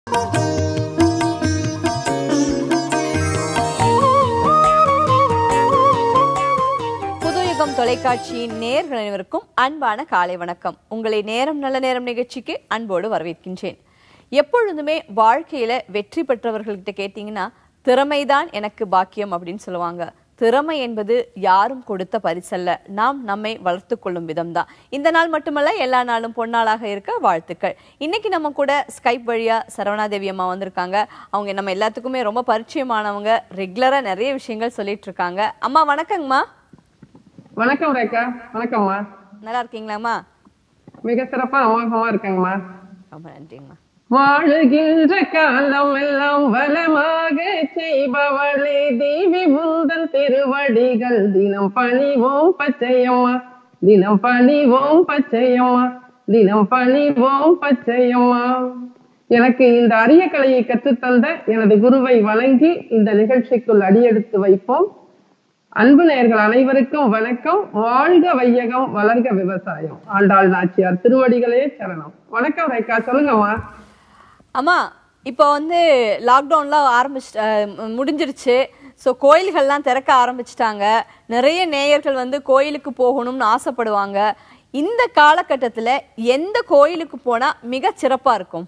புதுயுகம் தொலைக்காட்சியின் நேயர்கள் அனைவருக்கும் அன்பான காலை வணக்கம் உங்களை நேரம் நல்ல நேரம் நிகழ்ச்சிக்கு அன்போடு வரவேற்கின்றேன் எப்பொழுதுமே வாழ்க்கையில வெற்றி பெற்றவர்கள்கிட்ட கேட்டீங்கன்னா திறமைதான் எனக்கு பாக்கியம் அப்படின்னு சொல்லுவாங்க திறமை என்பது யாரும் கொடுத்த பரிசல்ல நாம் நம்மை வளர்த்து கொள்ளும் விதம்தான் இந்த நாள் மட்டுமல்ல எல்லா நாளும் பொன்னாளாக இருக்க வாழ்த்துக்கள் இன்னைக்கு நம்ம கூட ஸ்கைப் வழியா சரவணாதேவி அம்மா வந்திருக்காங்க அவங்க நம்ம எல்லாத்துக்குமே ரொம்ப பரிச்சயமானவங்க ரெகுலரா நிறைய விஷயங்கள் சொல்லிட்டு இருக்காங்க அம்மா வணக்கங்கம்மா வணக்கம் ரேகா வணக்கம்மா நல்லா இருக்கீங்களாம்மா மிக சிறப்பா அமோகமா இருக்கேங்கம்மா ரொம்ப நன்றிங்கம்மா வாழுகின்ற காலம் எல்லாம் வளமாக செய்பவளே தேவி முந்தன் திருவடிகள் தினம் பணிவோம் பச்சையம்மா தினம் பணிவோம் பச்சையம்மா தினம் பணிவோம் பச்சையம்மா எனக்கு இந்த அரிய கலையை கற்றுத்தந்த எனது குருவை வணங்கி இந்த நிகழ்ச்சிக்குள் அடியெடுத்து வைப்போம் அன்பு நேயர்கள் அனைவருக்கும் வணக்கம் வாழ்க வையகம் வளர்க விவசாயம் ஆண்டாள் நாச்சியார் திருவடிகளே சரணம் வணக்கம் ரேகா சொல்லுங்கம்மா அம்மா இப்போ வந்து லாக்டவுன்லாம் ஆரம்பிச்சு அஹ், முடிஞ்சிருச்சு ஸோ கோயில்கள்லாம் திறக்க ஆரம்பிச்சிட்டாங்க நிறைய நேயர்கள் வந்து கோயிலுக்கு போகணும்னு ஆசைப்படுவாங்க இந்த காலகட்டத்தில் எந்த கோயிலுக்கு போனால் மிக சிறப்பாக இருக்கும்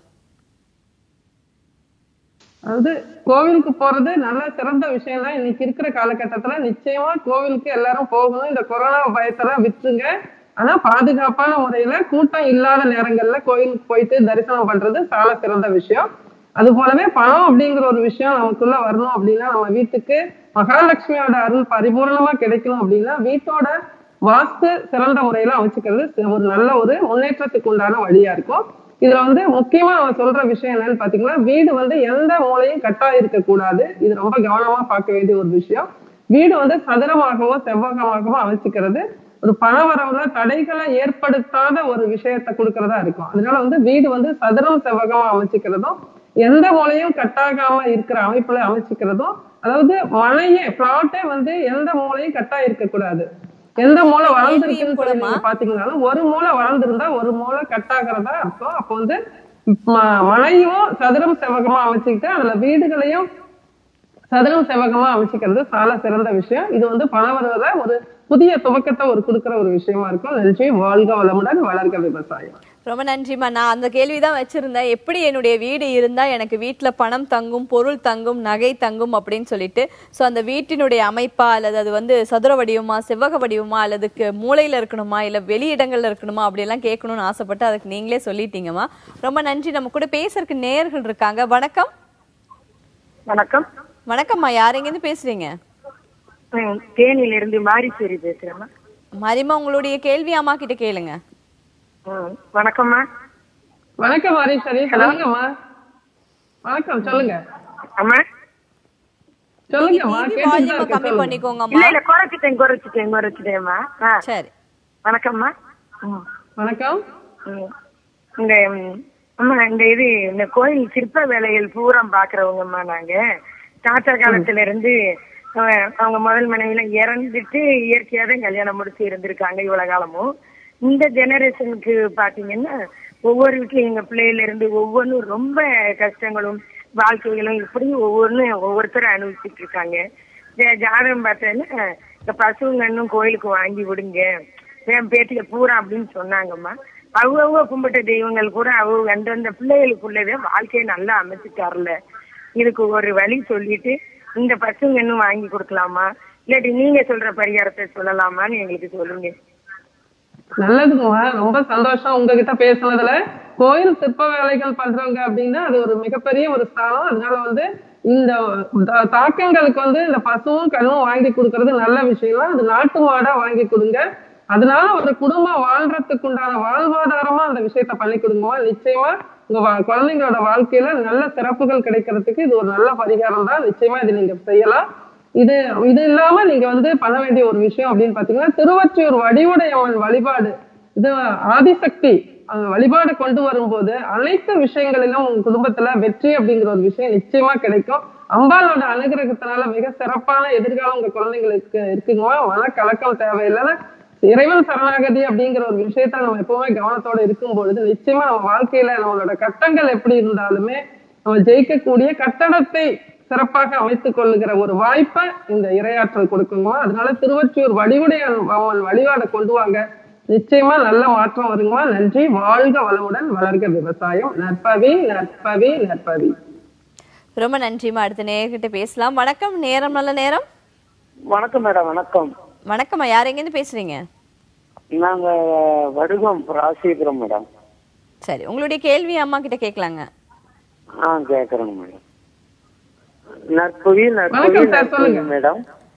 அதாவது கோவிலுக்கு போறது நல்ல சிறந்த விஷயம் தான் இன்னைக்கு இருக்கிற காலகட்டத்துல நிச்சயமா கோவிலுக்கு எல்லாரும் போகணும் இந்த கொரோனா பயத்தெல்லாம் விட்டுருங்க ஆனா பாதுகாப்பான முறையில கூட்டம் இல்லாத நேரங்கள்ல கோயிலுக்கு போயிட்டு தரிசனம் பண்றது சால சிறந்த விஷயம் அது போலவே பணம் அப்படிங்கிற ஒரு விஷயம் நமக்குள்ள வரணும் அப்படின்னா நம்ம வீட்டுக்கு மகாலட்சுமியோட அருள் பரிபூர்ணமா கிடைக்கணும் அப்படின்னா வீட்டோட வாஸ்து சிறந்த முறையில அமைச்சுக்கிறது சி- ஒரு நல்ல ஒரு முன்னேற்றத்துக்கு உண்டான வழியா இருக்கும் இதுல வந்து முக்கியமா நம்ம சொல்ற விஷயம் என்னன்னு பாத்தீங்கன்னா வீடு வந்து எந்த மூலையும் கட்டா இருக்க கூடாது இது ரொம்ப கவனமா பார்க்க வேண்டிய ஒரு விஷயம் வீடு வந்து சதுரமாகவோ செவ்வகமாகவோ அமைச்சுக்கிறது ஒரு பணவரவுல தடைகளை ஏற்படுத்தாத ஒரு விஷயத்தை கொடுக்கறதா இருக்கும் அதனால வந்து வீடு வந்து சதுரம் செவ்வகமா அமைச்சுக்கிறதும் எந்த மூலையும் கட்டாகாம இருக்கிற அமைப்புல அமைச்சுக்கிறதும் அதாவது மனையே பிளாட்டே வந்து எந்த மூலையும் கட்டா இருக்கக்கூடாது எந்த மூலை வளர்ந்துருக்குன்னு சொல்லி கூடமா? நீங்க பாத்தீங்கன்னாலும் ஒரு மூலை வளர்ந்திருந்தா ஒரு மூலை கட்டாகிறதா அர்த்தம் அப்போ வந்து ம- மனையும் சதுரம் செவ்வகமா அமைச்சுக்கிட்டு அதுல வீடுகளையும் சதுரம் செவ்வகமா அமைச்சுக்கிறது சால சிறந்த விஷயம் இது வந்து பணவரவுல ஒரு புதிய துவக்கத்தை ஒரு கொடுக்கிற ஒரு விஷயமா இருக்கும் நன்றி வாழ்க வளமுடன் வளர்க விவசாயம் ரொம்ப நன்றிம்மா நான் அந்த கேள்வி தான் வச்சிருந்தேன் எப்படி என்னுடைய வீடு இருந்தா எனக்கு வீட்ல பணம் தங்கும் பொருள் தங்கும் நகை தங்கும் அப்படின்னு சொல்லிட்டு ஸோ அந்த வீட்டினுடைய அமைப்பா அல்லது அது வந்து சதுர வடிவமா செவ்வக வடிவமா அல்லது க- மூலையில இருக்கணுமா இல்ல வெளி இடங்கள்ல இருக்கணுமா அப்படியெல்லாம் கேட்கணும்னு ஆசைப்பட்டு அதுக்கு நீங்களே சொல்லிட்டீங்கம்மா ரொம்ப நன்றி நம்ம கூட பேசுறதுக்கு நேயர்கள் இருக்காங்க வணக்கம் வணக்கம் வணக்கம்மா யார் எங்கேருந்து பேசுறீங்க ம், தேனியில இருந்து மாரிச்சேரி பேசுறேம்மா மரிமா உங்களுடைய கேள்வி அம்மா கிட்ட கேளுங்க ம், வணக்கம்மா வணக்கம் ஹரீஸ்வரி சொல்லுங்கம்மா வணக்கம் சொல்லுங்க அம்மா சொல்லுங்கம்மா டிவி கேட்டுட்டு தான் வால்யூமை இருக்கேன், கம்மி சொல்லுங்க. பண்ணிக்கோங்கம்மா இல்ல இல்ல குறைச்சிட்டேன் குறைச்சிட்டேன் குறைச்சிட்டேம்மா ஆ, சரி வணக்கம்மா ம், வணக்கம் ம். இந்த ம், அம்மா இந்த இது இந்த கோயில் சிற்ப வேலைகள் பூரா பாக்குறவங்கம்மா நாங்க தாத்தா காலத்துல இருந்து அஹ், அவங்க முதல் மனைவில இறந்துட்டு இயற்கையா தான் கல்யாணம் முடிச்சு இருந்திருக்காங்க இவ்வளவு காலமும் இந்த ஜெனரேஷனுக்கு பாத்தீங்கன்னா ஒவ்வொரு வீட்லயும் எங்க பிள்ளையில இருந்து ஒவ்வொன்றும் ரொம்ப கஷ்டங்களும் வாழ்க்கைகளும் இப்படி ஒவ்வொன்றும் ஒவ்வொருத்தரும் அனுபவிச்சுட்டு இருக்காங்க ஜா- ஜாதகம் பார்த்தேன்னா இந்த பசுங்கன்னும் கோயிலுக்கு வாங்கி விடுங்க என் பேட்டிய பூரா அப்படின்னு சொன்னாங்கம்மா அவங்க கும்பிட்ட தெய்வங்கள் கூட அவங்க அந்தந்த பிள்ளைகளுக்குள்ளவே வாழ்க்கையை நல்லா அமைச்சுட்டாருல இதுக்கு ஒரு வழி சொல்லிட்டு இந்த பசுங்கன்னும் வாங்கி கொடுக்கலாமா இல்லாட்டி நீங்க சொல்ற பரிகாரத்தை சொல்லலாமான்னு எங்களுக்கு சொல்லுங்க நல்லதுங்கம்மா ரொம்ப சந்தோஷம் உங்ககிட்ட பேசுனதுல கோயில் சிற்ப வேலைகள் பண்றவங்க அப்படின்னா அது ஒரு மிகப்பெரிய ஒரு ஸ்தானம் அதனால வந்து இந்த தா- தாக்கங்களுக்கு வந்து இந்த பசுவும் கண்ணும் வாங்கி கொடுக்கறது நல்ல விஷயம் தான் அது நாட்டு மாடா வாங்கி கொடுங்க அதனால ஒரு குடும்பம் வாழ்றதுக்கு உண்டான வாழ்வாதாரமா அந்த விஷயத்த பண்ணி கொடுங்கம்மா நிச்சயமா உங்க வா- குழந்தைங்களோட வாழ்க்கையில நல்ல சிறப்புகள் கிடைக்கிறதுக்கு இது ஒரு நல்ல பரிகாரம் தான் நிச்சயமா இது நீங்க செய்யலாம் இது இது இல்லாம நீங்க வந்து பண்ண வேண்டிய ஒரு விஷயம் அப்படின்னு பாத்தீங்கன்னா திருவொற்றியூர் வடிவுடையம்மன் வழிபாடு இது ஆதிசக்தி அந்த வழிபாடு கொண்டு வரும்போது அனைத்து விஷயங்களிலும் உங்க குடும்பத்துல வெற்றி அப்படிங்கிற ஒரு விஷயம் நிச்சயமா கிடைக்கும் அம்பாளோட அனுகிரகத்தினால மிக சிறப்பான எதிர்காலம் உங்க குழந்தைங்களுக்கு இருக்குங்கம்மா மனக்கலக்கம் தேவையில்லைன்னா இறைவன் சரணாகதி அப்படிங்கிற ஒரு விஷயத்த நம்ம எப்பவுமே கவனத்தோட இருக்கும் பொழுது நிச்சயமா நம்ம வாழ்க்கையில நம்மளோட கட்டங்கள் எப்படி இருந்தாலுமே நம்ம ஜெயிக்கக்கூடிய கட்டடத்தை சிறப்பாக அமைத்துக் கொள்ளுகிற ஒரு வாய்ப்பை இந்த இரையாற்றல் கொடுக்குங்க அதனால திருவொற்றியூர் வடிவுடைய அம்மன் வழிபாடை கொண்டு வாங்க நிச்சயமா நல்ல மாற்றம் வருங்கம்மா நன்றி வாழ்க வளமுடன் வளர்க விவசாயம் நற்பவி நற்பவி நற்பவி ரொம்ப நன்றிம்மா அடுத்த நேர்கிட்ட பேசலாம் வணக்கம் நேரம் நல்ல நேரம் வணக்கம் மேடம் வணக்கம் வணக்கம்மா யார் எங்கேருந்து பேசுறீங்க நாங்க வடுகம் ராசிபுரம் மேடம் சரி உங்களுடைய கேள்வி அம்மா கிட்ட கேட்கலாங்க ஆ கேக்குறேங்க மேடம் நற்பவி நற்பவி வணக்கம் சார், நற்பவி சொல்லுங்க. மேடம்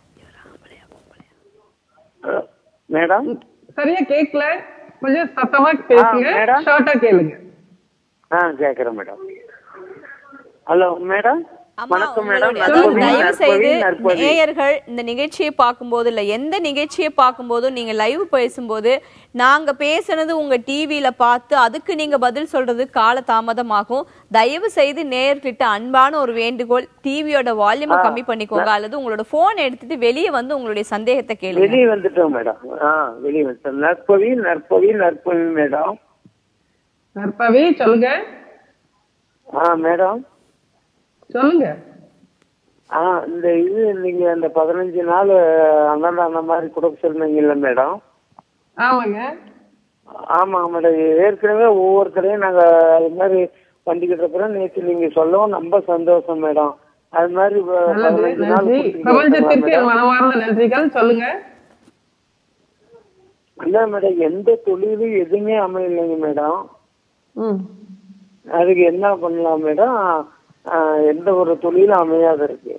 அஹ், மேடம் சரியா கேட்கல கொஞ்சம் சத்தமா பேசுங்க ஆ, மேடம். ஷார்ட்டா கேளுங்க ஆ கேக்குறேன் மேடம் ஹலோ மேடம் அம்மா வணக்கம் மேடம் உங்களுடைய- அதாவது நற்பவி தயவு செய்து நற்பவி நற்பவி நேயர்கள் இந்த நிகழ்ச்சியை பார்க்கும்போது இல்ல எந்த நிகழ்ச்சியை பார்க்கும்போதும் நீங்க லைவ் பேசும்போது நாங்க பேசுனது உங்க டிவியில பார்த்து அதுக்கு நீங்க பதில் சொல்றது கால தாமதமாகும் தயவு செய்து நேயர்கிட்ட அன்பான ஒரு வேண்டுகோள் டிவியோட வால்யூமை கம்மி பண்ணிக்கோங்க அல்லது உங்களோட போன் எடுத்துட்டு வெளியே வந்து உங்களுடைய சந்தேகத்தை கேளுங்க வெளியே வந்துட்டோம் மேடம் ஆ வெளியே வந்துட்டோம் நற்பவி நற்பவி நற்பவி மேடம் நற்பவி சொல்லுங்க ஆ மேடம் சொல்லுங்க ஆ இந்த இது நீங்க அந்த பதினஞ்சு நாள் அண்ணன் அந்த மாதிரி கொடுக்க சொன்னீங்கல்ல மேடம் ஆமாங்க ஆமாங்க மேடம் ஏற்கனவே ஒவ்வொருத்தரையும் நாங்க அது மாதிரி பண்ணிக்கிட்டு இருக்கிறோம் நேற்று நீங்க சொல்லவும் ரொம்ப சந்தோஷம் மேடம் அது மாதிரி ப- நல்லது பதினஞ்சு நாள் நன்றி கொடுத்துக்கிட்டு பிரபஞ்சத்திற்கு இருக்கலாம் என் மனமார்ந்த நன்றிகள் சொல்லுங்க மேடம். இல்ல மேடம் எந்த தொழிலும் எதுவுமே அமையலைங்க மேடம் ம் அதுக்கு என்ன பண்ணலாம் மேடம் ஆ, எந்த ஒரு தொழிலும் அமையாத இருக்கு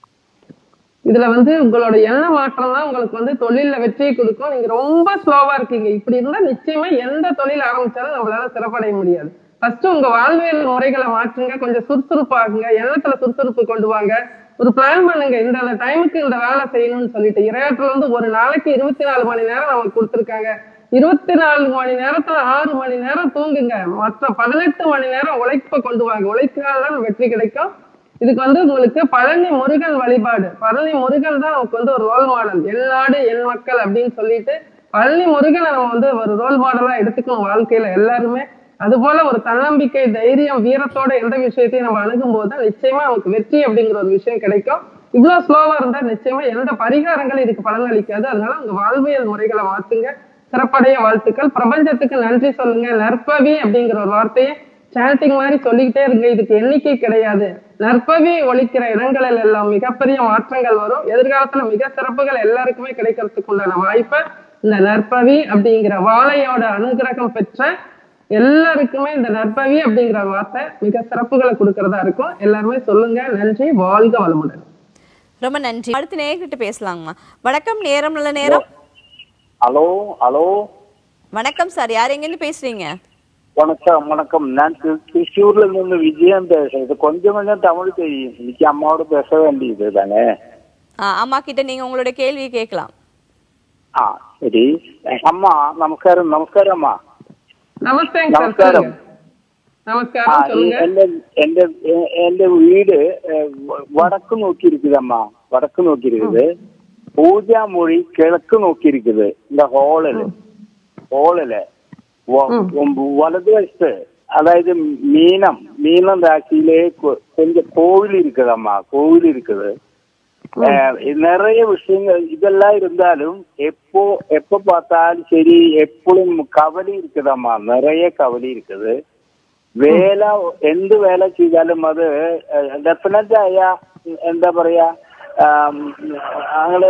இதுல வந்து உங்களோட எண்ண மாற்றம் தான் உங்களுக்கு வந்து தொழில்ல வெற்றியை கொடுக்கும் நீங்க ரொம்ப ஸ்லோவா இருக்கீங்க இப்படி இருந்தா நிச்சயமா எந்த தொழில் ஆரம்பிச்சாலும் நம்மளால சிறப்படைய முடியாது ஃபர்ஸ்ட் உங்க வாழ்வியல் முறைகளை மாற்றுங்க கொஞ்சம் சுறுசுறுப்பாகுங்க எண்ணத்துல சுறுசுறுப்பு கொண்டு வாங்க ஒரு பிளான் பண்ணுங்க இந்த டைமுக்கு இந்த வேலை செய்யணும்னு சொல்லிட்டு இரையாற்றல் வந்து ஒரு நாளைக்கு இருபத்தி நாலு மணி நேரம் நமக்கு கொடுத்துருக்காங்க இருபத்தி நாலு மணி நேரத்துல ஆறு மணி நேரம் தூங்குங்க மற்ற பதினெட்டு மணி நேரம் உழைப்ப கொண்டு வாங்க உழைப்பினால்தான் வெற்றி கிடைக்கும் இதுக்கு வந்து உங்களுக்கு பழனி முருகன் வழிபாடு பழனி முருகன் தான் நமக்கு வந்து ஒரு ரோல் மாடல் என் நாடு என் மக்கள் அப்படின்னு சொல்லிட்டு பழனி முருகனை நம்ம வந்து ஒரு ரோல் மாடலா எடுத்துக்கணும் வாழ்க்கையில எல்லாருமே அது போல ஒரு தன்னம்பிக்கை தைரியம் வீரத்தோட எந்த விஷயத்தையும் நம்ம அணுகும் போது தான் நிச்சயமா நமக்கு வெற்றி அப்படிங்கிற ஒரு விஷயம் கிடைக்கும் இவ்வளவு ஸ்லோவா இருந்தா நிச்சயமா எந்த பரிகாரங்களும் இதுக்கு பலன் அளிக்காது அதனால உங்க வாழ்வியல் முறைகளை மாத்துங்க சிறப்படைய வாழ்த்துக்கள் பிரபஞ்சத்துக்கு நன்றி சொல்லுங்க நற்பவி அப்படிங்கிற ஒரு வார்த்தையை சாண்டிங் மாதிரி சொல்லிக்கிட்டே இருங்க இதுக்கு எண்ணிக்கை கிடையாது நற்பவி ஒழிக்கிற இடங்களில் எல்லாம் மிகப்பெரிய மாற்றங்கள் வரும் எதிர்காலத்துல மிக சிறப்புகள் எல்லாருக்குமே கிடைக்கிறதுக்கு உண்டான வாய்ப்பை இந்த நற்பவி அப்படிங்கிற வாழையோட அனுகிரகம் பெற்ற எல்லாருக்குமே இந்த நற்பவி அப்படிங்கிற வார்த்தை மிக சிறப்புகளை கொடுக்கறதா இருக்கும் எல்லாருமே சொல்லுங்க நன்றி வாழ்க வளமுடன் ரொம்ப நன்றி அடுத்த நேயர்கிட்ட பேசலாங்கம்மா வணக்கம் நேரம் நல்ல நேரம் ஹலோ ஹலோ வணக்கம் சார் யார் எங்கேருந்து பேசுறீங்க வணக்கம் வணக்கம் நான் தி- திருச்சூர்ல இருந்து விஜயம் பேசுறது கொஞ்சம் கொஞ்சம் தமிழ் தெரியும் இன்னைக்கு அம்மாவோட பேச வேண்டியது தானே ஆ, அம்மா கிட்ட நீங்க உங்களோட கேள்வியை கேட்கலாம் ஆ சரி அம்மா நமஸ்காரம் நமஸ்காரம் அம்மா நமஸ்தேங்க சார் நமஸ்காரம். சொல்லுங்க ആ, நமஸ்காரம் சொல்லுங்க എന്റെ എന്റെ എ- എന്റെ വീട് ഏ, വ- വടക്ക് നോക്കി இருக்குதம்மா வடக்கு நோக்கி இருக்குது பூஜா மொழி கிழக்கு நோக்கி இருக்குது இந்த ஹோலில் ஹோலில் வலது வயசு அதாவது மீனம் மீனம் ராசியிலே கொ- கொஞ்சம் கோவில் இருக்குதம்மா கோவில் இருக்குது அஹ் நிறைய விஷயங்கள் இதெல்லாம் இருந்தாலும் எப்போ எப்ப பார்த்தாலும் சரி எப்பொழுதும் கவலை இருக்குதம்மா நிறைய கவலை இருக்குது വേല എന്ത് വേല ചെയ്താലും അത് ഡെഫിനറ്റ് ആയ എന്താ പറയാ ആം, അങ്ങനെ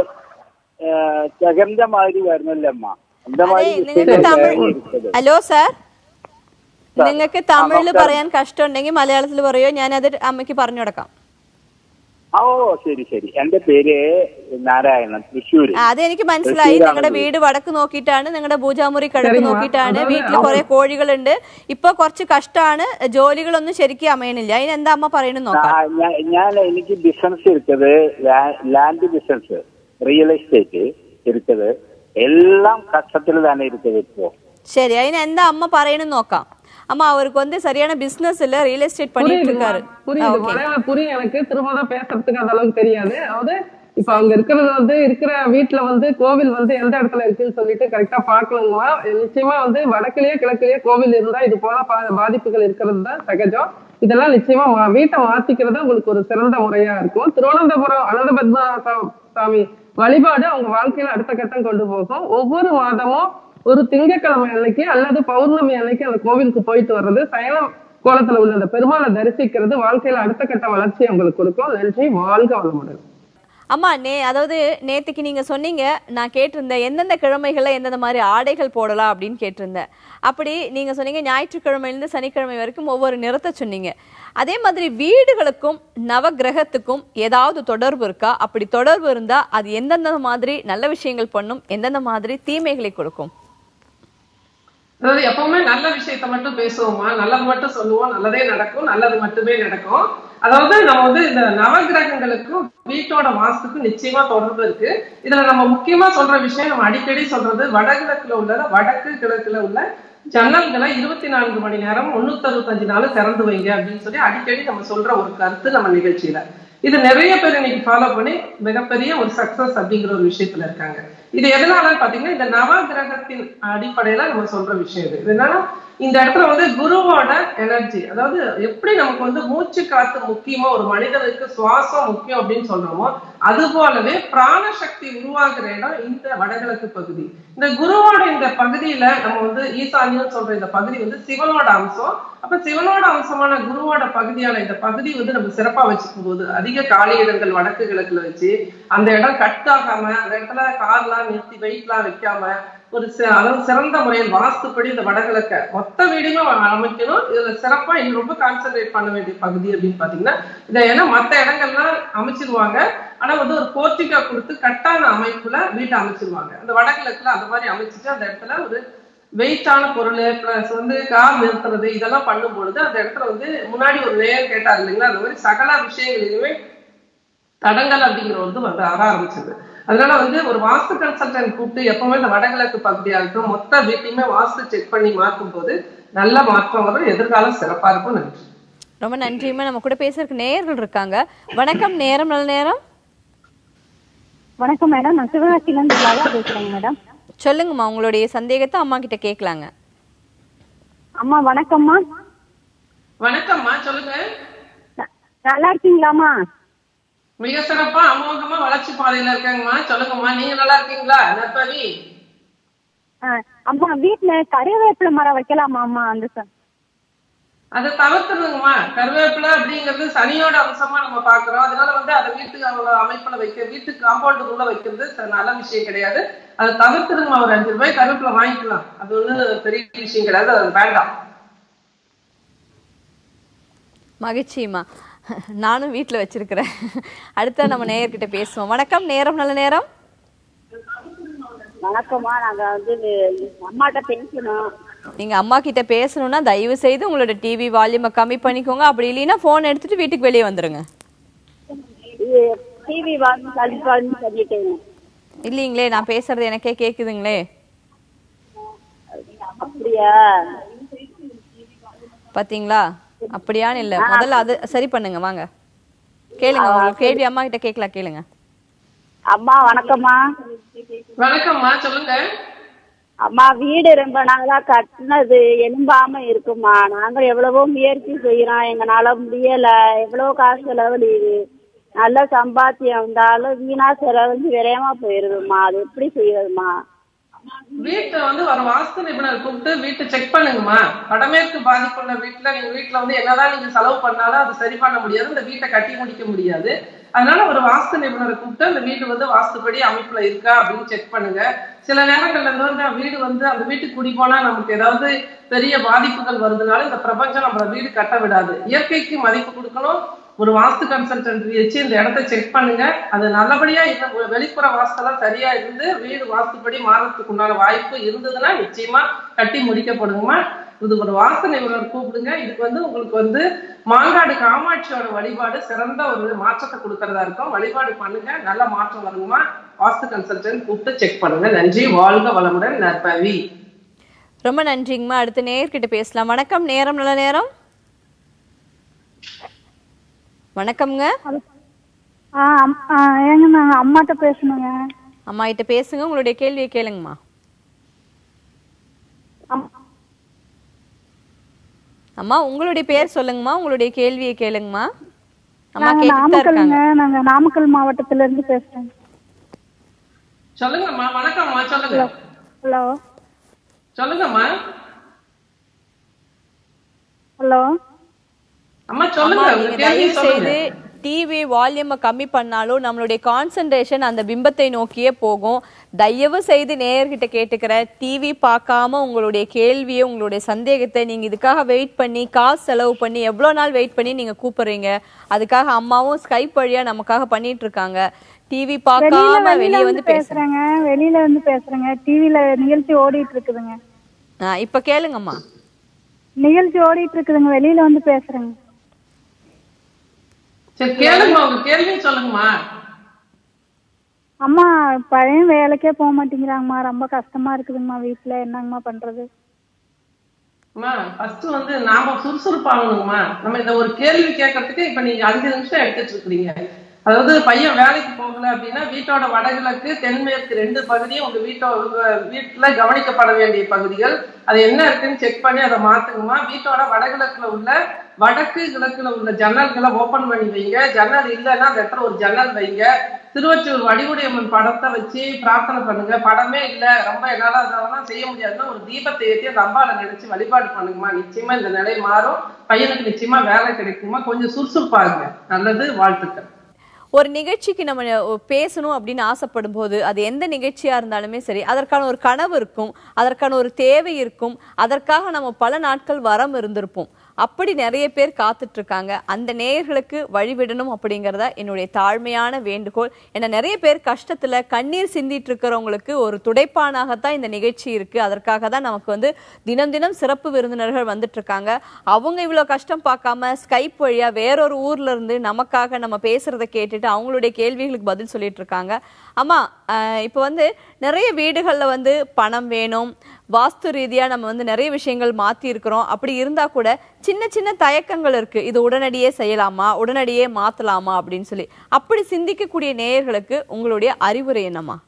ചകന്റെ മാതിരി വരുന്നില്ല അമ്മ എന്റെ അതെ മാതിരി നിങ്ങൾക്ക് വിഷയങ്ങൾ തമിഴ് വേറെ ഇരിക്കുന്നത്. ഹലോ സാർ നിങ്ങൾക്ക് തമിഴിൽ നമസ്കാരം. പറയാൻ കഷ്ടമുണ്ടെങ്കിൽ മലയാളത്തിൽ പറയോ ഞാൻ അത് അമ്മയ്ക്ക് പറഞ്ഞു കൊടുക്കാം ആ, ഓ ശരി ശരി എന്റെ പേര് നാരായണൻ തൃശ്ശൂര് ആ, അത് എനിക്ക് മനസ്സിലായി തൃശ്ശൂരാണ് നിങ്ങളുടെ വീട്. വീട് വടക്ക് നോക്കിയിട്ടാണ് നിങ്ങളുടെ പൂജാമുറി കിഴക്ക് ശരിമ്മ. നോക്കിയിട്ടാണ് അതാണ് വീട്ടിൽ അവ- കുറെ കോഴികളുണ്ട് ഇപ്പൊ കുറച്ച് കഷ്ടമാണ് ജോലികളൊന്നും ശരിക്കും അമയണില്ല അതിന് എന്താ അമ്മ പറയണെന്ന് നോക്കാം ആ, ഞാ- ഞാൻ എനിക്ക് ബിസിനസ് இருக்குது ലാൻഡ് ബിസിനസ് റിയൽ എസ്റ്റേറ്റ് இருக்குது எல்லாம் கஷ்டத்துல தானே இருக்குது இப்போ சரி അതിന് എന്താ അമ്മ പറയണെന്ന് നോക്കാം அம்மா அவருக்கு வந்து சரியான பிசினஸ் இல்ல ரியல் எஸ்டேட் பண்ணிட்டு புரியுதுமா இருக்காரு புரியுது ஓகே மலையாளம் புரியும் எனக்கு திரும்ப தான் பேசுறதுக்கு அந்த அளவுக்கு தெரியாது அதாவது இப்ப அவங்க இருக்கிறது வந்து இருக்கிற வீட்டுல வந்து கோவில் வந்து எந்த இடத்துல இருக்குன்னு சொல்லிட்டு கரெக்டா பாக்கணுமா நிச்சயமா வந்து வடக்குலயே கிழக்குலயே கோவில் இருந்தா இது போல பா- பாதிப்புகள் இருக்கிறது தான் சகஜம் இதெல்லாம் நிச்சயமா மா- வீட்டை மாத்திக்கிறது உங்களுக்கு ஒரு சிறந்த முறையா இருக்கும் திருவனந்தபுரம் அனந்த பத்மா சா- சாமி வழிபாடு அவங்க வாழ்க்கையில அடுத்த கட்டம் கொண்டு போகும் ஒவ்வொரு மாதமும் ஒரு திங்கட்கிழமை அன்னைக்கு அல்லது பௌர்ணமி அன்னைக்கு அந்த கோவிலுக்கு போயிட்டு வர்றது சயனம் கோலத்துல உள்ள அந்த பெருமாளை தரிசிக்கிறது வாழ்க்கையில அடுத்த கட்ட வளர்ச்சியை உங்களுக்கு கொடுக்கும் நன்றி வாழ்க வளமுடன் அம்மா நே அதாவது நேத்துக்கு நீங்க சொன்னீங்க நான் கேட்டிருந்தேன் எந்தெந்த கிழமைகள்ல எந்தெந்த மாதிரி ஆடைகள் போடலாம் அப்படின்னு கேட்டிருந்தேன் அப்படி நீங்க சொன்னீங்க ஞாயிற்றுக்கிழமையிலிருந்து சனிக்கிழமை வரைக்கும் ஒவ்வொரு நிறத்தை சொன்னீங்க அதே மாதிரி வீடுகளுக்கும் நவக்கிரகத்துக்கும் ஏதாவது தொடர்பு இருக்கா அப்படி தொடர்பு இருந்தா அது எந்தெந்த மாதிரி நல்ல விஷயங்கள் பண்ணும் எந்தெந்த மாதிரி தீமைகளை கொடுக்கும் அதாவது எப்பவுமே நல்ல விஷயத்த மட்டும் பேசுவோமா நல்லது மட்டும் சொல்லுவோம் நல்லதே நடக்கும் நல்லது மட்டுமே நடக்கும் அதாவது நம்ம வந்து இந்த நவகிரகங்களுக்கும் வீட்டோட வாஸ்துக்கும் நிச்சயமா தொடர்பு இருக்கு இதுல நம்ம முக்கியமா சொல்ற விஷயம் நம்ம அடிக்கடி சொல்றது வடகிழக்குல உள்ள வடக்கு கிழக்குல உள்ள ஜன்னல்களை இருபத்தி நான்கு மணி நேரம் முன்னூத்தி அறுபத்தஞ்சு நாள் திறந்து வைங்க அப்படின்னு சொல்லி அடிக்கடி நம்ம சொல்ற ஒரு கருத்து நம்ம நிகழ்ச்சியில இது நிறைய பேர் இன்னைக்கு ஃபாலோ பண்ணி மிகப்பெரிய ஒரு சக்சஸ் அப்படிங்கிற ஒரு விஷயத்துல இருக்காங்க இது எதனாலன்னு பாத்தீங்கன்னா இந்த நவ கிரகத்தின் அடிப்படையில நம்ம சொல்ற விஷயம் இது இது என்னன்னா இந்த இடத்துல வந்து குருவோட எனர்ஜி அதாவது எப்படி நமக்கு வந்து மூச்சு காத்து முக்கியமோ ஒரு மனிதனுக்கு சுவாசம் முக்கியம் அப்படின்னு சொல்றோமோ அது போலவே பிராணசக்தி உருவாகிற இடம் இந்த வடகிழக்கு பகுதி இந்த குருவோட இந்த பகுதியில நம்ம வந்து ஈசான்யம் சொல்ற இந்த பகுதி வந்து சிவனோட அம்சம் அப்ப சிவனோட அம்சமான குருவோட பகுதியான இந்த பகுதி வந்து நம்ம சிறப்பா வச்சுக்கும் போது அதிக காலி இடங்கள் வடக்கு கிழக்குல வச்சு அந்த இடம் கட் ஆகாம அந்த இடத்துல கார்லாம் நிறுத்தி வெயிட்லாம் வைக்காம ஒரு சி- அதாவது சிறந்த முறையில் வாஸ்துப்படி இந்த வடகிழக்க மொத்த வீடுமே அமைக்கணும் இதுல சிறப்பா இது ரொம்ப கான்சென்ட்ரேட் பண்ண வேண்டிய பகுதி அப்படின்னு பாத்தீங்கன்னா இதை ஏன்னா மத்த இடங்கள்லாம் அமைச்சிருவாங்க ஆனா வந்து ஒரு போர்ட்டிகா கொடுத்து கட்டான அமைப்புல வீட்டை அமைச்சிருவாங்க அந்த வடகிழக்குல அந்த மாதிரி அமைச்சிட்டு அந்த இடத்துல ஒரு வெயிட்டான பொருள் பிளஸ் வந்து கார் நிறுத்துறது இதெல்லாம் பண்ணும் பொழுது அந்த இடத்துல வந்து முன்னாடி ஒரு நேர் கேட்டார் இல்லைங்களா அந்த மாதிரி சகல விஷயங்களிலுமே தடங்கல் அப்படிங்கிற வந்து வந்து வர ஆரம்பிச்சது அதனால வந்து ஒரு வாஸ்து கன்சல்டன்ட் கூப்பிட்டு எப்பவுமே இந்த வடகிழக்கு பகுதியா இருக்கும் மொத்த வீட்டையுமே வாஸ்து செக் பண்ணி மாற்றும் போது நல்ல மாற்றம் வரும் எதிர்காலம் சிறப்பா இருக்கும் நன்றி ரொம்ப நன்றிம்மா நம்ம கூட பேசுறதுக்கு நேயர்கள் இருக்காங்க வணக்கம் நேரம் நல்ல நேரம் வணக்கம் மேடம் நான் சிவகாசிலேருந்து லதா பேசுறேங்க மேடம் சொல்லுங்கம்மா உங்களுடைய சந்தேகத்தை அம்மா கிட்ட கேட்கலாங்க அம்மா வணக்கம்மா வணக்கம்மா சொல்லுங்க ந- நல்லா இருக்கீங்களாம்மா மிக சிறப்பா அமோகமா வளர்ச்சி பாதையில இருக்காங்கம்மா சொல்லுங்கம்மா நீங்க நல்லா இருக்கீங்களா நற்பவி ஆ, அம்மா வீட்ல கருவேப்பிலை மரம் வைக்கலாமா அம்மா அந்த ச- அதை தவிர்த்துருங்கம்மா கருவேப்பிலை அப்படிங்கிறது சனியோட அம்சமா நம்ம பாக்குறோம் அதனால வந்து அதை வீட்டுக்கு அவங்க அமைப்புல வைக்க வீட்டுக்கு காம்பவுண்டுக்குள்ள வைக்கிறது ச- நல்ல விஷயம் கிடையாது அதை தவிர்த்துருங்கம்மா ஒரு அஞ்சு ரூபாய் கருவேப்பிலை வாங்கிக்கலாம் அது ஒண்ணு பெரிய விஷயம் கிடையாது அது வேண்டாம் மகிழ்ச்சிம்மா நானும் வீட்டில் வச்சிருக்கிறேன் அடுத்த நம்ம நேயர்கிட்ட பேசுவோம் வணக்கம் நேரம் நல்ல நேரம் வணக்கம்மா நாங்க வந்து அம்மாட்ட பேசணும் நீங்க அம்மா கிட்ட பேசணும்னா தயவு செய்து உங்களோட டிவி வால்யூமை கம்மி பண்ணிக்கோங்க அப்படி இல்லைன்னா போன் எடுத்துட்டு வீட்டுக்கு வெளியே வந்துருங்க டிவி வாங்கி கழிப்பான்னு சொல்லிட்டேங்க இல்லைங்களே நான் பேசுறது எனக்கே கேக்குதுங்களே அப்படியா பாத்தீங்களா அப்படியான்னு இல்ல முதல்ல அது சரி பண்ணுங்க வாங்க கேளுங்க உங்க கேள்வி அம்மா கிட்ட கேட்கலாம் கேளுங்க அம்மா வணக்கம்மா வணக்கம்மா சொல்லுங்க அம்மா வீடு ரொம்ப நாளா கட்டினது எலும்பாம இருக்குமா நாங்க எவ்வளவோ முயற்சி செய்யறோம் எங்கனால முடியல எவ்வளவு காசு செலவழியுது நல்ல சம்பாத்தியம் இருந்தாலும் வீணா செலவழிஞ்சு விரையமா போயிருதுமா அது எப்படி செய்யறதுமா வீட்டை வந்து ஒரு வாஸ்து நிபுணர் கூப்பிட்டு வீட்டை செக் பண்ணுங்கம்மா வடமேற்கு பாதிப்புள்ள வீட்டுல நீங்க வீட்டுல வந்து என்னதான் நீங்க செலவு பண்ணாலும் அது சரி பண்ண முடியாது இந்த வீட்டை கட்டி முடிக்க முடியாது அதனால ஒரு வாஸ்து நிபுணரை கூப்பிட்டு அந்த வீடு வந்து வாஸ்துப்படி அமைப்புல இருக்கா அப்படின்னு செக் பண்ணுங்க சில நேரங்கள்ல இருந்து வந்து வீடு வந்து அந்த வீட்டுக்கு குடி போனா நமக்கு ஏதாவது பெரிய பாதிப்புகள் வருதுனால இந்த பிரபஞ்சம் நம்மள வீடு கட்ட விடாது இயற்கைக்கு மதிப்பு கொடுக்கணும் ஒரு வாஸ்து கன்சல்டன்ட் வச்சு இந்த இடத்த செக் பண்ணுங்க அது நல்லபடியா இந்த வெளிப்புற வாஸ்தெல்லாம் சரியா இருந்து வீடு வாஸ்துப்படி மாறதுக்கு உண்டான வாய்ப்பு இருந்ததுன்னா நிச்சயமா கட்டி முடிக்கப்படுங்கம்மா இது ஒரு வாஸ்து நிபுணர் கூப்பிடுங்க இதுக்கு வந்து உங்களுக்கு வந்து மாங்காடு காமாட்சியோட வழிபாடு சிறந்த ஒரு மாற்றத்தை கொடுக்கறதா இருக்கும் வழிபாடு பண்ணுங்க நல்ல மாற்றம் வருங்கம்மா வாஸ்து கன்சல்டன்ட் கூப்பிட்டு செக் பண்ணுங்க நன்றி வாழ்க வளமுடன் நற்பவி ரொம்ப நன்றிங்கம்மா அடுத்த நேயர்கிட்ட பேசலாம் வணக்கம் நேரம் நல்ல நேரம் வணக்கம்ங்க ஆ அம்- ஆ, ஏங்க நாங்க அம்மாட்ட பேசணுங்க அம்மா கிட்ட பேசுங்க உங்களுடைய கேள்வியை கேளுங்கம்மா அம்- அம்மா உங்களுடைய பேர் சொல்லுங்கம்மா உங்களுடைய கேள்வியை கேளுங்கம்மா அம்மா நாங்க கேட்டுட்டு தான் இருக்காங்க நாமக்கல்ங்க நாங்க நாமக்கல் மாவட்டத்துல இருந்து பேசுறோம் சொல்லுங்கம்மா வணக்கம்மா சொல்லுங்க ஹலோ சொல்லுங்கம்மா ஹலோ அம்மா அம்மா சொல்லுங்க உங்க நீங்க கேள்வி தயவு சொல்லுங்க செய்து டிவி வால்யூமை கம்மி பண்ணாலும் நம்மளுடைய கான்சென்ட்ரேஷன் அந்த பிம்பத்தை நோக்கியே போகும் தயவு செய்து நேயர்கிட்ட கேட்டுக்கிற டிவி பார்க்காம உங்களுடைய கேள்வியை உங்களுடைய சந்தேகத்தை நீங்க இதுக்காக வெயிட் பண்ணி காசு செலவு பண்ணி எவ்வளவு நாள் வெயிட் பண்ணி நீங்க கூப்பிடுறீங்க அதுக்காக அம்மாவும் ஸ்கைப் வழியா நமக்காக பண்ணிட்டு இருக்காங்க டிவி வெளியில பார்க்காம வெளியில வெளியே வந்து வந்து பேசுறேன் பேசுறேங்க வெளியில வந்து பேசுறேங்க டிவில நிகழ்ச்சி ஓடிட்டு இருக்குதுங்க இப்ப கேளுங்கம்மா நிகழ்ச்சி ஓடிட்டு இருக்குதுங்க வெளியில வந்து பேசுறேங்க சரி கேளுங்கம்மா உங்க கேள்வி சொல்லுங்கம்மா அம்மா பையன் வேலைக்கே போக மாட்டேங்கிறாங்கம்மா ரொம்ப கஷ்டமா இருக்குதுங்கம்மா வீட்டுல என்னங்கம்மா பண்றது அம்மா ஃபர்ஸ்ட் வந்து நாம சுறுசுறுப்பாகணுங்கம்மா நம்ம இந்த ஒரு கேள்வி கேட்கறதுக்கு இப்ப நீங்க அஞ்சு நிமிஷம் எடுத்துட்டு இருக்கிறீங்க அதாவது பையன் வேலைக்கு போகல அப்படின்னா வீட்டோட வடகிழக்கு தென்மேற்கு ரெண்டு பகுதியும் உங்க வீட்டோ உங்க வீட்டுல கவனிக்கப்பட வேண்டிய பகுதிகள் அது என்ன இருக்குன்னு செக் பண்ணி அதை மாத்துங்கம்மா வீட்டோட வடகிழக்குல உள்ள வடக்கு கிழக்குல உள்ள ஜன்னல்களை ஓபன் பண்ணி வைங்க ஜன்னல் இல்லைன்னா அந்த இடத்துல ஒரு ஜன்னல் வைங்க திருவச்சூர் வடிவுடையம்மன் படத்தை வச்சு பிரார்த்தனை பண்ணுங்க படமே இல்ல ரொம்ப என்னால அதெல்லாம் செய்ய முடியாதுன்னா ஒரு தீபத்தை ஏற்றி அந்த அம்பாவை நினைச்சு வழிபாடு பண்ணுங்கம்மா நிச்சயமா இந்த நிலை மாறும் பையனுக்கு நிச்சயமா வேலை கிடைக்குமா கொஞ்சம் சுறுசுறுப்பாருங்க நல்லது வாழ்த்துக்கள் ஒரு நிகழ்ச்சிக்கு நம்ம அஹ், பேசணும் அப்படின்னு ஆசைப்படும் போது அது எந்த நிகழ்ச்சியா இருந்தாலுமே சரி அதற்கான ஒரு கனவு இருக்கும் அதற்கான ஒரு தேவை இருக்கும் அதற்காக நம்ம பல நாட்கள் வரம் இருந்திருப்போம் அப்படி நிறைய பேர் காத்துட்டு இருக்காங்க அந்த நேயர்களுக்கு வழிவிடணும் அப்படிங்கறத என்னுடைய தாழ்மையான வேண்டுகோள் ஏன்னா நிறைய பேர் கஷ்டத்துல கண்ணீர் சிந்திட்டு இருக்கிறவங்களுக்கு ஒரு துடைப்பானாகத்தான் இந்த நிகழ்ச்சி இருக்கு அதற்காக தான் நமக்கு வந்து தினம் தினம் சிறப்பு விருந்தினர்கள் வந்துட்டு இருக்காங்க அவங்க இவ்வளவு கஷ்டம் பார்க்காம ஸ்கைப் வழியா வேறொரு ஊர்ல இருந்து நமக்காக நம்ம பேசுறத கேட்டுட்டு அவங்களுடைய கேள்விகளுக்கு பதில் சொல்லிட்டு இருக்காங்க அம்மா அஹ், இப்போ வந்து நிறைய வீடுகள்ல வந்து பணம் வேணும் வாஸ்து ரீதியா நம்ம வந்து நிறைய விஷயங்கள் மாத்தி இருக்கிறோம் அப்படி இருந்தா கூட சின்ன சின்ன தயக்கங்கள் இருக்கு இது உடனடியே செய்யலாமா உடனடியே மாத்தலாமா அப்படின்னு சொல்லி அப்படி சிந்திக்கக்கூடிய நேயர்களுக்கு உங்களுடைய அறிவுரை என்னம்மா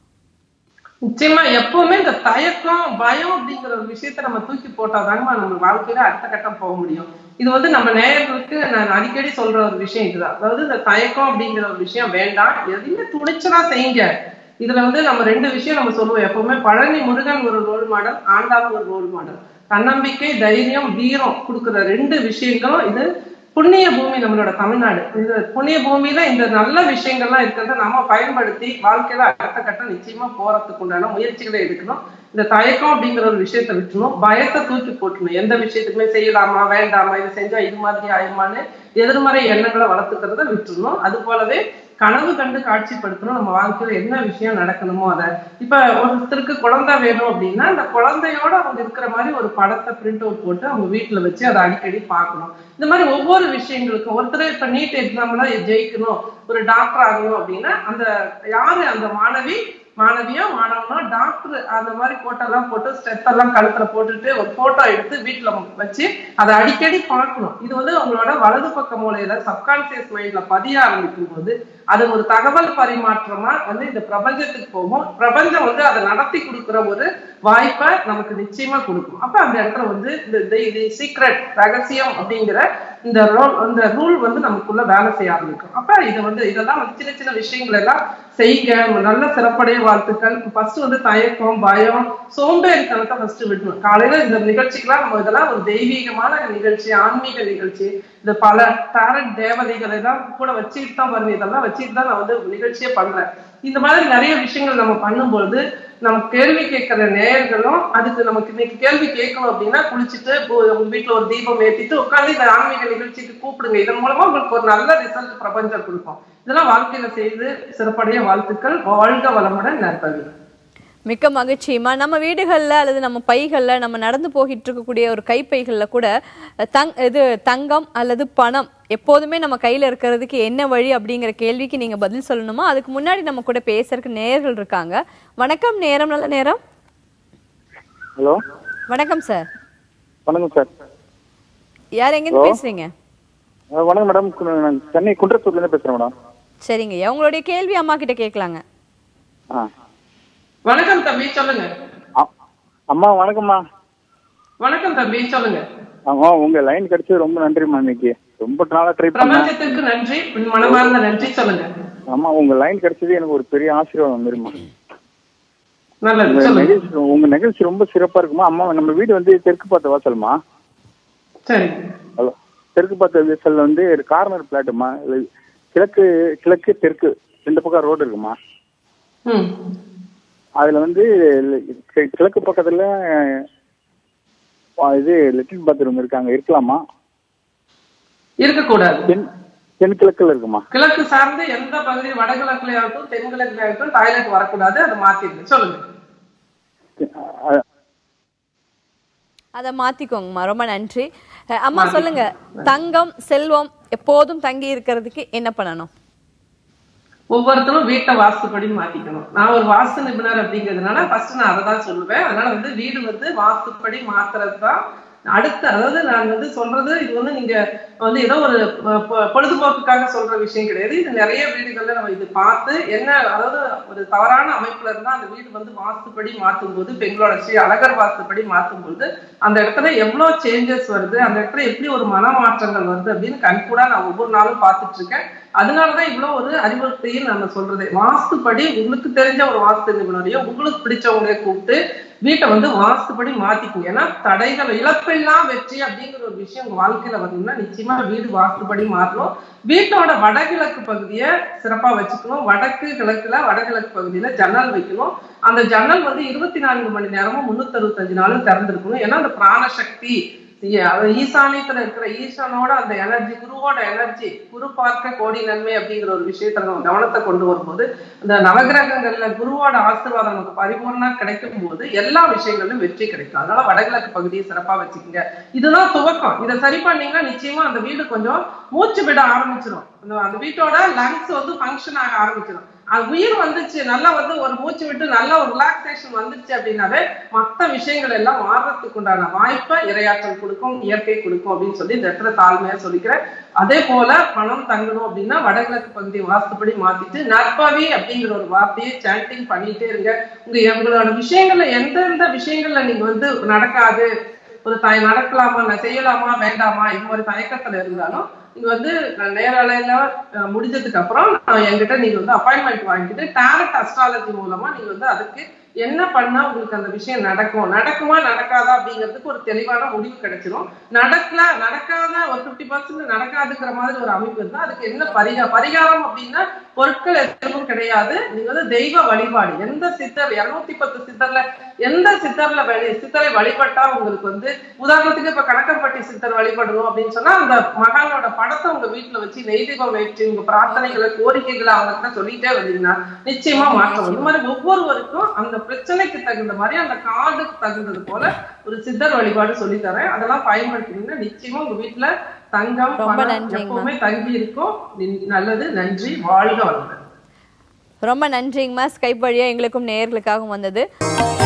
நிச்சயமா எப்பவுமே இந்த தயக்கம் பயம் அப்படிங்கிற ஒரு விஷயத்த நம்ம தூக்கி போட்டாதாங்கம்மா நம்ம வாழ்க்கையில அடுத்த கட்டம் போக முடியும் இது வந்து நம்ம நேயர்களுக்கு நான் அடிக்கடி சொல்ற ஒரு விஷயம் இதுதான் அதாவது இந்த தயக்கம் அப்படிங்கிற ஒரு விஷயம் வேண்டாம் எதையுமே துணிச்சலா செய்யுங்க இதுல வந்து நம்ம ரெண்டு விஷயம் நம்ம சொல்லுவோம் எப்பவுமே பழனி முருகன் ஒரு ரோல் மாடல் ஆண்டாள் ஒரு ரோல் மாடல் தன்னம்பிக்கை தைரியம் வீரம் கொடுக்குற ரெண்டு விஷயங்களும் இது புண்ணிய பூமி நம்மளோட தமிழ்நாடு இந்த புண்ணிய பூமியில இந்த நல்ல விஷயங்கள்லாம் இருக்கிறத நம்ம பயன்படுத்தி வாழ்க்கையில அடுத்த கட்டம் நிச்சயமா போறதுக்கு உண்டான முயற்சிகளை எடுக்கணும் இந்த தயக்கம் அப்படிங்கிற ஒரு விஷயத்தை விட்டுணும் பயத்தை தூக்கி போட்டணும் எந்த விஷயத்துக்குமே செய்யலாமா வேண்டாமா இது செஞ்சா இது மாதிரி ஆயுமான்னு எதிர்மறை எண்ணங்களை வளர்த்துக்கிறத விட்டுறணும் அது போலவே கனவு கண்டு காட்சிப்படுத்தணும் நம்ம வாழ்க்கையில என்ன விஷயம் நடக்கணுமோ அதை இப்ப ஒருத்தருக்கு குழந்தை வேணும் அப்படின்னா அந்த குழந்தையோட அவங்க இருக்கிற மாதிரி ஒரு படத்தை பிரிண்ட் அவுட் போட்டு அவங்க வீட்டுல வச்சு அதை அடிக்கடி பார்க்கணும் இந்த மாதிரி ஒவ்வொரு விஷயங்களுக்கும் ஒருத்தர் இப்ப நீட் எக்ஸாம்ல ஜெயிக்கணும் ஒரு டாக்டர் ஆகணும் அப்படின்னா அந்த யாரு அந்த மாணவி மாணவியோ மாணவனோ டாக்டர் அந்த மாதிரி கோட்டெல்லாம் போட்டு ஸ்டெப் எல்லாம் கழுத்துல போட்டுட்டு ஒரு போட்டோ எடுத்து வீட்டுல வச்சு அதை அடிக்கடி பார்க்கணும் இது வந்து அவங்களோட வலது பக்க மூலையில சப்கான்சியஸ் மைண்ட்ல பதிய ஆரம்பிக்கும் போது அது ஒரு தகவல் பரிமாற்றமா வந்து இந்த பிரபஞ்சத்துக்கு போகும் பிரபஞ்சம் வந்து அதை நடத்தி கொடுக்குற ஒரு வாய்ப்பை நமக்கு நிச்சயமா கொடுக்கும் அப்ப அந்த இடத்துல வந்து இந்த இந்த- இது சீக்ரெட் ரகசியம் அப்படிங்கிற இந்த ரோல் இந்த ரூல் வந்து நமக்குள்ள வேலை செய்ய ஆரம்பிக்கும் அப்ப இது வந்து இதெல்லாம் வந்து சின்ன சின்ன விஷயங்கள் எல்லாம் செய்க நல்ல சிறப்படைய வாழ்த்துக்கள் ஃபர்ஸ்ட் வந்து தயக்கம் பயம் சோம்பேறித்தனத்தை ஃபர்ஸ்ட் விடணும் காலையில இந்த நிகழ்ச்சிக்கெல்லாம் நம்ம இதெல்லாம் ஒரு தெய்வீகமான நிகழ்ச்சி ஆன்மீக நிகழ்ச்சி இந்த பல டேலண்ட் தேவதைகளை எல்லாம் கூட வச்சுட்டு தான் வருது இதெல்லாம் வச்சுட்டு தான் நான் வந்து நிகழ்ச்சியே பண்றேன் இந்த மாதிரி நிறைய விஷயங்கள் நம்ம பண்ணும்பொழுது நம்ம கேள்வி கேட்கிற நேயர்களும் அதுக்கு நமக்கு இன்னைக்கு கேள்வி கேட்கணும் அப்படின்னா குளிச்சுட்டு போ- உங்க வீட்டுல ஒரு தீபம் ஏத்திட்டு உட்கார்ந்து இந்த ஆன்மீக நிகழ்ச்சிக்கு கூப்பிடுங்க இதன் மூலமா உங்களுக்கு ஒரு நல்ல ரிசல்ட் பிரபஞ்சம் கொடுக்கும் இதெல்லாம் வாழ்க்கையில செய்து சிறப்படைய வாழ்த்துக்கள் வாழ்க வளமுடன் நற்பவி மிக்க மகிழ்ச்சியுமா நம்ம வீடுகள்ல அல்லது நம்ம பைகள்ல நம்ம நடந்து போகிட்டு இருக்கக்கூடிய ஒரு கைப்பைகள்ல கூட அஹ், தங் இது தங்கம் அல்லது பணம் எப்போதுமே நம்ம கையில இருக்கிறதுக்கு என்ன வழி அப்படிங்கிற கேள்விக்கு நீங்க பதில் சொல்லணுமா அதுக்கு முன்னாடி நம்ம கூட பேசுறதுக்கு நேயர்கள் இருக்காங்க வணக்கம் நேரம் நல்ல நேரம் ஹலோ வணக்கம் சார் வணக்கம் சார் யார் எங்கிருந்து பேசுறீங்க அஹ் வணக்கம் மேடம் கு- நான் சென்னை குன்றத்தூர்லேருந்து பேசுகிறேன் மேடம் சரிங்க உங்களுடைய கேள்வி அம்மா கிட்ட கேட்கலாங்க ஆ வணக்கம் தம்பி சொல்லுங்க அ- அம்மா வணக்கம்மா வணக்கம் தம்பி சொல்லுங்க ஆமா உங்க லைன் கிடைச்சது ரொம்ப நன்றிம்மா இன்னைக்கு ரொம்ப நாளா ட்ரை பண்ணேன் பிரபஞ்சத்திற்கு நன்றி உன் மனமார்ந்த நன்றி சொல்லுங்க ஆமா உங்க லைன் கிடைச்சது எனக்கு ஒரு பெரிய ஆசீர்வாதம் மாதிரிமா நல்லது உங்க சொல்லுங்க நிகழ்ச்சி உங்க நிகழ்ச்சி ரொம்ப சிறப்பா இருக்குமா அம்மா நம்ம வீடு வந்து தெற்கு பார்த்த வாசல்மா சரி ஹலோ தெற்கு பார்த்த வாசல்ல வந்து கார்னர் பிளாட்டுமா கிழக்கு கிழக்கு தெற்கு ரெண்டு பக்கம் ரோடு இருக்குமா ம் அதுல வந்து கி- கிழக்கு பக்கத்துல அஹ், இது லெட்டின் பாத்ரூம் இருக்காங்க இருக்கலாமா இருக்கக்கூடாது தென் தென்கிழக்குல இருக்குமா கிழக்கு சார்ந்து எந்த பகுதி வடகிழக்குல ஆகட்டும் தென்கிழக்குல ஆகட்டும் டாய்லெட் வரக்கூடாது அதை மாத்திடுங்க சொல்லுங்க அஹ், அதை மாத்திக்கோங்கம்மா ரொம்ப நன்றி அஹ் அம்மா சொல்லுங்க தங்கம் செல்வம் எப்போதும் தங்கி இருக்கிறதுக்கு என்ன பண்ணணும் ஒவ்வொருத்தரும் வீட்டை வாஸ்துப்படி மாத்திக்கணும் நான் ஒரு வாஸ்து நிபுணர் அப்படிங்கிறதுனால ஃபர்ஸ்ட் நான் அதை தான் சொல்லுவேன் அதனால வந்து வீடு வந்து வாஸ்துப்படி மாத்துறது தான் அடுத்து அதாவது நான் வந்து சொல்றது இது வந்து நீங்க வந்து ஏதோ ஒரு அஹ், பொ- பொழுதுபோக்குக்காக சொல்ற விஷயம் கிடையாது இது நிறைய வீடுகள்ல நம்ம இது பார்த்து என்ன அதாவது ஒரு தவறான அமைப்புல இருந்தா அந்த வீடு வந்து வாஸ்துப்படி மாற்றும் போது பெங்களோட ஸ்ரீ அழகர் வாஸ்துப்படி மாற்றும் போது அந்த இடத்துல எவ்வளவு சேஞ்சஸ் வருது அந்த இடத்துல எப்படி ஒரு மன மாற்றங்கள் வருது அப்படின்னு கண்கூடா நான் ஒவ்வொரு நாளும் பார்த்துட்டு இருக்கேன் அதனாலதான் இவ்வளவு ஒரு அறிவுறுத்தையும் நம்ம சொல்றது வாஸ்துப்படி உங்களுக்கு தெரிஞ்ச ஒரு வாஸ்து நிபுணரையோ உங்களுக்கு பிடிச்சவங்களே கூப்பிட்டு வீட்டை வந்து வாஸ்துப்படி மாத்திக்குங்க ஏன்னா தடைகள் இழப்பெல்லாம் வெற்றி அப்படிங்கிற ஒரு விஷயம் உங்க வாழ்க்கையில வரணும்னா நிச்சயமா வீடு வாஸ்துப்படி மாறணும் வீட்டோட வடகிழக்கு பகுதியை சிறப்பா வச்சுக்கணும் வடக்கு கிழக்குல வடகிழக்கு பகுதியில ஜன்னல் வைக்கணும் அந்த ஜன்னல் வந்து இருபத்தி நான்கு மணி நேரமும் முன்னூத்தி அறுபத்தஞ்சு நாளும் திறந்திருக்கணும் ஏன்னா அந்த பிராணசக்தி ஈ- அது ஈசானியத்துல இருக்கிற ஈசனோட அந்த எனர்ஜி குருவோட எனர்ஜி குரு பார்க்க கோடி நன்மை அப்படிங்கிற ஒரு விஷயத்த நம்ம கவனத்தை கொண்டு வரும்போது இந்த நவகிரகங்கள்ல குருவோட ஆசீர்வாதம் நமக்கு பரிபூர்ணா கிடைக்கும் போது எல்லா விஷயங்களிலும் வெற்றி கிடைக்கும் அதனால வடகிழக்கு பகுதியை சிறப்பா வச்சுக்கோங்க இதுதான் துவக்கம் இதை சரி பண்ணீங்கன்னா நிச்சயமா அந்த வீடு கொஞ்சம் மூச்சு விட ஆரம்பிச்சிடும் அந்த அந்த வீட்டோட லங்ஸ் வந்து ஃபங்க்ஷன் ஆக ஆரம்பிச்சிடும் அது உயிர் வந்துச்சு நல்லா வந்து ஒரு மூச்சு விட்டு நல்ல ஒரு ரிலாக்ஸேஷன் வந்துச்சு அப்படின்னாவே மத்த விஷயங்கள் எல்லாம் மாறுறதுக்கு உண்டான வாய்ப்பை இரையாற்றல் கொடுக்கும் இயற்கை கொடுக்கும் அப்படின்னு சொல்லி இந்த இடத்துல தாழ்மையா சொல்லிக்கிறேன் அதே போல பணம் தங்கணும் அப்படின்னா வடகிழக்கு பகுதி வாஸ்துப்படி மாத்திட்டு நற்பவி அப்படிங்கிற ஒரு வார்த்தையை சாண்டிங் பண்ணிட்டே இருங்க உங்க உங்களோட விஷயங்கள்ல எந்தெந்த விஷயங்கள்ல நீங்க வந்து நடக்காது ஒரு தாய் நடக்கலாமா நான் செய்யலாமா வேண்டாமா இது மாதிரி தயக்கத்துல இருந்தாலும் நீங்க வந்து நேரலையில அஹ், முடிஞ்சதுக்கு அப்புறம் நான் என்கிட்ட நீங்க வந்து அப்பாயின்மெண்ட் வாங்கிட்டு டேரட் அஸ்ட்ராலஜி மூலமா நீங்க வந்து அதுக்கு என்ன பண்ணா உங்களுக்கு அந்த விஷயம் நடக்கும் நடக்குமா நடக்காதா அப்படிங்கிறதுக்கு ஒரு தெளிவான முடிவு கிடைச்சிரும் நடக்கல நடக்காத ஒரு பிப்டி பர்சன்ட் நடக்காதுங்கிற மாதிரி ஒரு அமைப்பு இருந்தா அதுக்கு என்ன பரிகா பரிகாரம் அப்படின்னா பொருட்கள் எதுவும் கிடையாது நீங்க வந்து தெய்வ வழிபாடு எந்த சித்தர் இருநூத்தி பத்து சித்தர்ல எந்த சித்தர்ல வழி சித்தரை வழிபட்டா உங்களுக்கு வந்து உதாரணத்துக்கு இப்ப கணக்கம்பட்டி சித்தர் வழிபடணும் அப்படின்னு சொன்னா அந்த மகானோட படத்தை உங்க வீட்டுல வச்சு நெய்தீபம் வச்சு உங்க பிரார்த்தனைகளை கோரிக்கைகளை அவங்க கிட்ட சொல்லிட்டே வந்தீங்கன்னா நிச்சயமா மாற்றம் வரும். இந்த மாதிரி ஒவ்வொருவருக்கும் அந்த பிரச்சனைக்கு தகுந்த மாதிரி அந்த கார்டுக்கு தகுந்தது போல ஒரு சித்தர் வழிபாடு சொல்லி தரேன் அதெல்லாம் பயன்படுத்தினீங்கன்னா நிச்சயமா உங்க வீட்டுல தங்கம் ரொம்ப பணம் நன்றிங்கம்மா. எப்பவுமே தங்கி இருக்கும் நி- நல்லது நன்றி வாழ்க வளமுடன் ரொம்ப நன்றிங்கம்மா ஸ்கைப் வழியா எங்களுக்கும் நேயர்களுக்காகவும் வந்தது